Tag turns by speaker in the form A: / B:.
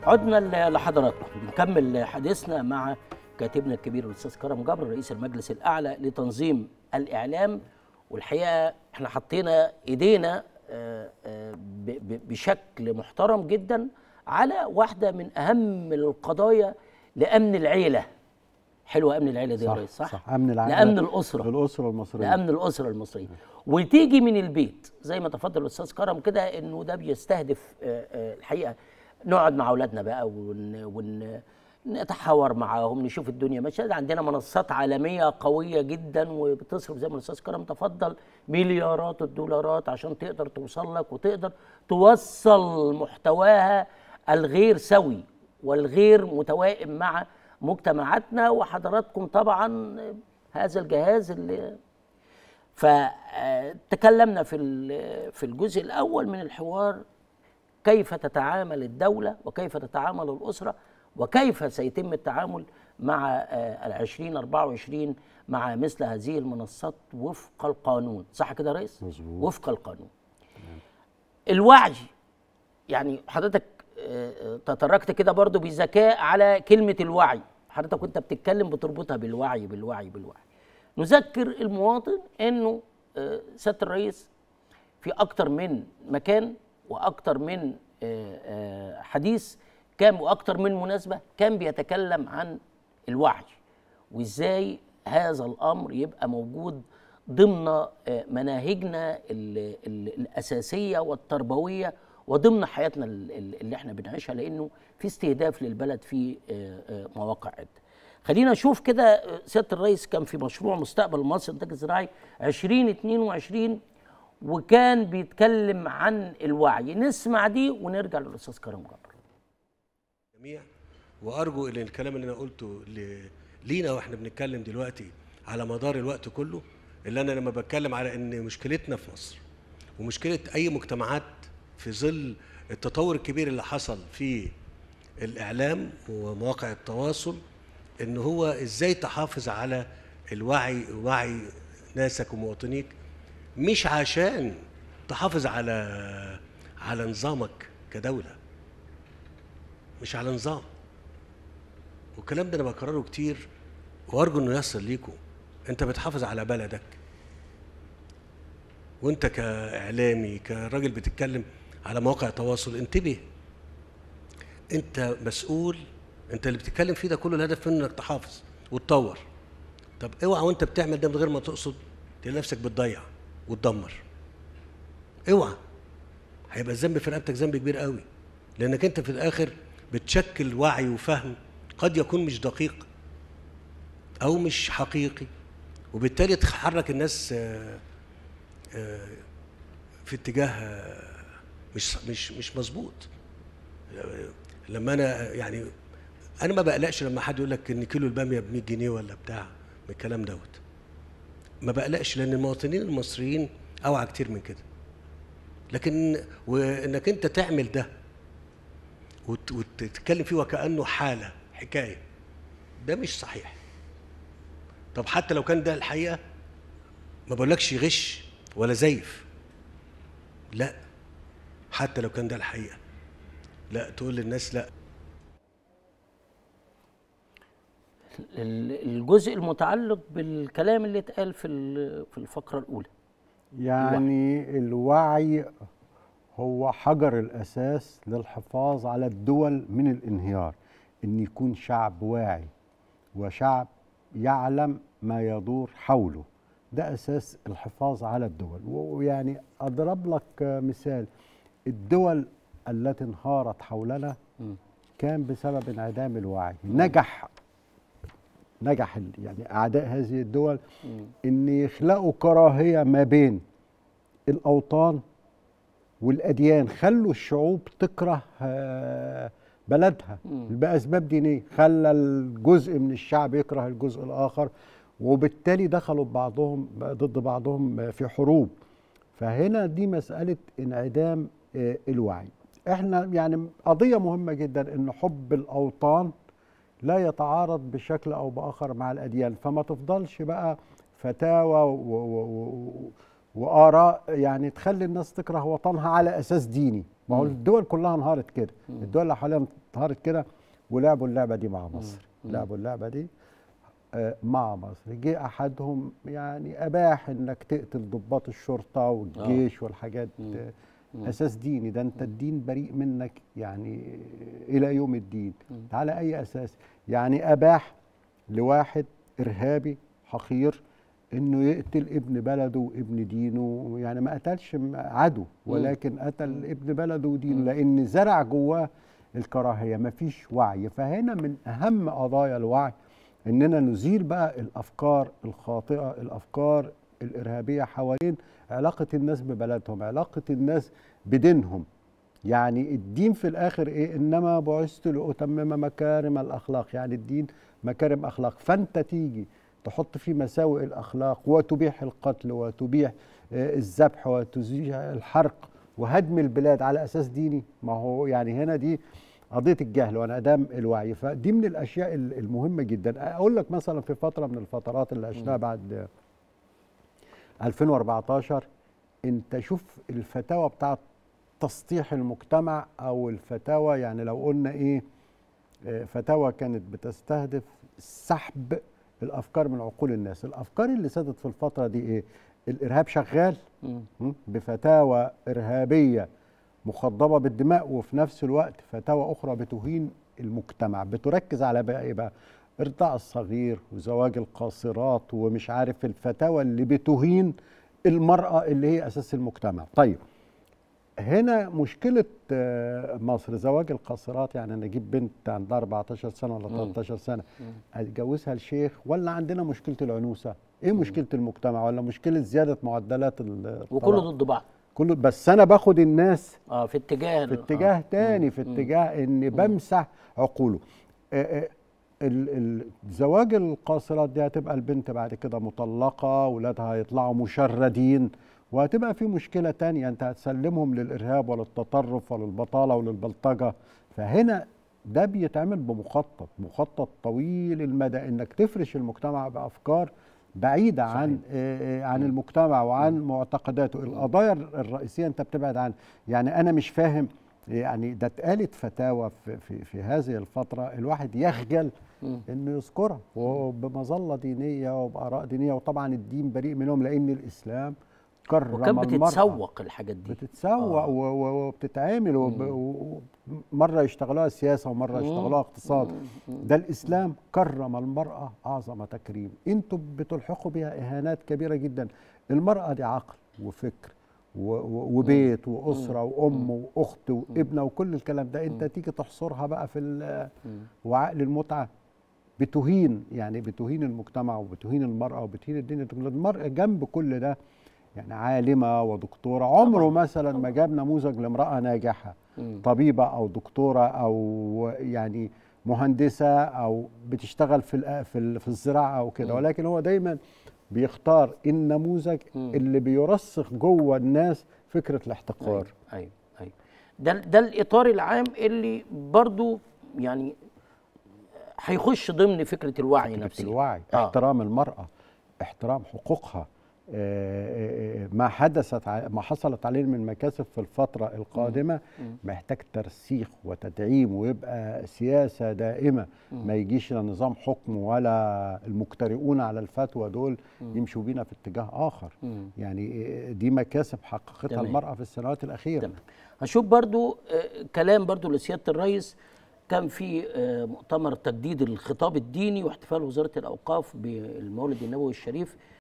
A: عدنا ل- لحضراتكم نكمل حديثنا مع كاتبنا الكبير الاستاذ كرم جبر رئيس المجلس الاعلى لتنظيم الاعلام والحقيقه احنا حطينا ايدينا آه، آه، ب- ب- بشكل محترم جدا على واحده من اهم القضايا لامن العيله حلوه امن العيله دي يا
B: صح
A: ريس صح,
B: صح امن العائله
A: لامن الاسره
B: الاسره المصريه
A: لامن الاسره المصريه وتيجي من البيت زي ما تفضل الاستاذ كرم كده انه ده بيستهدف آه، آه، الحقيقه نقعد مع اولادنا بقى ون, ون نتحاور معاهم نشوف الدنيا ماشيه ده عندنا منصات عالميه قويه جدا وبتصرف زي ما الاستاذ كرم تفضل مليارات الدولارات عشان تقدر توصل لك وتقدر توصل محتواها الغير سوي والغير متوائم مع مجتمعاتنا وحضراتكم طبعا هذا الجهاز اللي فتكلمنا في ال- في الجزء الاول من الحوار كيف تتعامل الدوله وكيف تتعامل الاسره وكيف سيتم التعامل مع آه، العشرين 24 مع مثل هذه المنصات وفق القانون صح كده يا ريس؟
B: مظبوط.
A: وفق القانون الوعي يعني حضرتك آه، آه، تطرقت كده برضو بذكاء على كلمة الوعي حضرتك وانت بتتكلم بتربطها بالوعي بالوعي بالوعي نذكر المواطن انه آه، سيادة الرئيس في اكتر من مكان واكتر من آه، آه، حديث كان واكتر من مناسبة كان بيتكلم عن الوعي وازاي هذا الامر يبقى موجود ضمن آه، مناهجنا ال- ال- الاساسيه والتربويه وضمن حياتنا ال- ال- اللي احنا بنعيشها لانه في استهداف للبلد في آه، آه، مواقع عده. خلينا نشوف كده آه، سياده الرئيس كان في مشروع مستقبل مصر الانتاج الزراعي 2022 وكان بيتكلم عن الوعي نسمع دي ونرجع للاستاذ كرم جبر.
C: جميع وارجو ان الكلام اللي انا قلته ل- لينا واحنا بنتكلم دلوقتي على مدار الوقت كله اللي انا لما بتكلم على ان مشكلتنا في مصر ومشكله اي مجتمعات في ظل التطور الكبير اللي حصل في الاعلام ومواقع التواصل ان هو ازاي تحافظ على الوعي وعي ناسك ومواطنيك مش عشان تحافظ على على نظامك كدوله مش على نظام والكلام ده انا بكرره كتير وارجو انه يصل ليكم انت بتحافظ على بلدك وانت كاعلامي كراجل بتتكلم على مواقع تواصل انتبه انت مسؤول انت اللي بتتكلم فيه ده كله الهدف منه انك تحافظ وتطور طب اوعى وانت بتعمل ده من غير ما تقصد تلاقي نفسك بتضيع وتدمر اوعى هيبقى الذنب في رقبتك ذنب كبير قوي لانك انت في الاخر بتشكل وعي وفهم قد يكون مش دقيق او مش حقيقي وبالتالي تحرك الناس آه، آه، في اتجاه آه، مش مش مش مظبوط آه، لما انا يعني انا ما بقلقش لما حد يقول لك ان كيلو الباميه ب 100 جنيه ولا بتاع من الكلام دوت ما بقلقش لان المواطنين المصريين اوعى كتير من كده لكن وانك انت تعمل ده وت- وتتكلم فيه وكانه حاله حكايه ده مش صحيح طب حتى لو كان ده الحقيقه ما بقولكش غش ولا زيف لا حتى لو كان ده الحقيقه لا تقول للناس لا
A: ال- الجزء المتعلق بالكلام اللي اتقال في ال- في الفقره الاولى
B: يعني الوعي هو حجر الاساس للحفاظ على الدول من الانهيار ان يكون شعب واعي وشعب يعلم ما يدور حوله ده اساس الحفاظ على الدول ويعني اضرب لك مثال الدول التي انهارت حولنا كان بسبب انعدام الوعي نجح نجح ال- يعني اعداء هذه الدول ان يخلقوا كراهيه ما بين الاوطان والاديان خلوا الشعوب تكره آه، بلدها باسباب دينيه خلى الجزء من الشعب يكره الجزء الاخر وبالتالي دخلوا بعضهم ضد بعضهم في حروب فهنا دي مساله انعدام آه، الوعي احنا يعني قضيه مهمه جدا ان حب الاوطان لا يتعارض بشكل او باخر مع الاديان فما تفضلش بقى فتاوى و و و واراء يعني تخلي الناس تكره وطنها على اساس ديني ما هو الدول كلها انهارت كده الدول اللي حوالينا ظهرت كده ولعبوا اللعبه دي مع مصر لعبوا اللعبه دي آه، مع مصر جه احدهم يعني اباح انك تقتل ضباط الشرطه والجيش والحاجات آه، اساس ديني ده انت الدين بريء منك يعني الى يوم الدين على اي اساس يعني اباح لواحد ارهابي حقير انه يقتل ابن بلده وابن دينه يعني ما قتلش م- عدو ولكن قتل ابن بلده ودينه لان زرع جواه الكراهيه ما فيش وعي فهنا من اهم قضايا الوعي اننا نزيل بقى الافكار الخاطئه الافكار الارهابيه حوالين علاقه الناس ببلدهم علاقه الناس بدينهم يعني الدين في الاخر ايه انما بعثت لاتمم مكارم الاخلاق يعني الدين مكارم اخلاق فانت تيجي تحط فيه مساوئ الاخلاق وتبيح القتل وتبيح آه، الذبح وتزيح الحرق وهدم البلاد على اساس ديني ما هو يعني هنا دي قضيه الجهل وانعدام الوعي فدي من الاشياء ال- المهمه جدا اقول لك مثلا في فتره من الفترات اللي عشناها بعد 2014 انت شوف الفتاوى بتاعت تسطيح المجتمع او الفتاوى يعني لو قلنا ايه آه، فتاوى كانت بتستهدف سحب الافكار من عقول الناس الافكار اللي سادت في الفتره دي ايه الارهاب شغال
A: مم.
B: م? بفتاوى ارهابيه مخضبه بالدماء وفي نفس الوقت فتاوى اخرى بتهين المجتمع بتركز على بقى ايه بقى ارضاع الصغير وزواج القاصرات ومش عارف الفتاوى اللي بتهين المراه اللي هي اساس المجتمع طيب هنا مشكلة آه، مصر زواج القاصرات يعني أنا أجيب بنت عندها 14 سنة ولا 13 سنة أتجوزها الشيخ ولا عندنا مشكلة العنوسة؟ إيه مشكلة المجتمع ولا مشكلة زيادة معدلات ال-
A: وكله
B: الطلاق؟
A: ضد بعض
B: كله بس أنا باخد الناس
A: اه في اتجاه
B: في اتجاه
A: آه.
B: تاني في اتجاه إني بمسح عقوله آه، آه، ال- ال- زواج القاصرات دي هتبقى البنت بعد كده مطلقة ولادها هيطلعوا مشردين وهتبقى في مشكلة تانية انت هتسلمهم للإرهاب وللتطرف وللبطالة وللبلطجة فهنا ده بيتعمل بمخطط مخطط طويل المدى انك تفرش المجتمع بأفكار بعيدة عن آه، آه، عن المجتمع وعن معتقداته القضايا الرئيسية انت بتبعد عنها يعني انا مش فاهم يعني ده اتقالت فتاوى في, في, في هذه الفترة الواحد يخجل انه يذكرها وبمظلة دينية وبآراء دينية وطبعا الدين بريء منهم لأن الإسلام كرم
A: وكانت
B: المرأة.
A: بتتسوق الحاجات دي
B: بتتسوق
A: آه.
B: و- و- وبتتعمل وب- و- ومرة يشتغلوها سياسة ومرة يشتغلوها اقتصاد ده الإسلام كرم المرأة أعظم تكريم انتوا بتلحقوا بها إهانات كبيرة جدا المرأة دي عقل وفكر و- و- وبيت وأسرة وأم وأخت وابنة وكل الكلام ده أنت تيجي تحصرها بقى في ال- وعقل المتعة بتهين يعني بتهين المجتمع وبتهين المرأة وبتهين الدنيا المرأة جنب كل ده يعني عالمة ودكتورة عمره مثلا ما جاب نموذج لامرأة ناجحة طبيبة أو دكتورة أو يعني مهندسة أو بتشتغل في الأ- في ال- في الزراعة أو كده ولكن هو دايما بيختار النموذج اللي بيرسخ جوه الناس فكرة الاحتقار
A: ايوه ايوه ايوه ده ده الاطار العام اللي برضو يعني هيخش ضمن فكره الوعي
B: فكرة
A: نفسه
B: الوعي
A: آه.
B: احترام المرأة احترام حقوقها آه، آه، ما حدثت ع- ما حصلت عليه من مكاسب في الفترة القادمة محتاج ترسيخ وتدعيم ويبقى سياسة دائمة ما يجيش لا نظام حكم ولا المجترئون على الفتوى دول يمشوا بينا في اتجاه آخر يعني آه، دي مكاسب حققتها
A: تمام.
B: المرأة في السنوات الأخيرة
A: تمام هنشوف برضو آه، كلام برضو لسياده الرئيس كان في آه، مؤتمر تجديد الخطاب الديني واحتفال وزاره الاوقاف بالمولد النبوي الشريف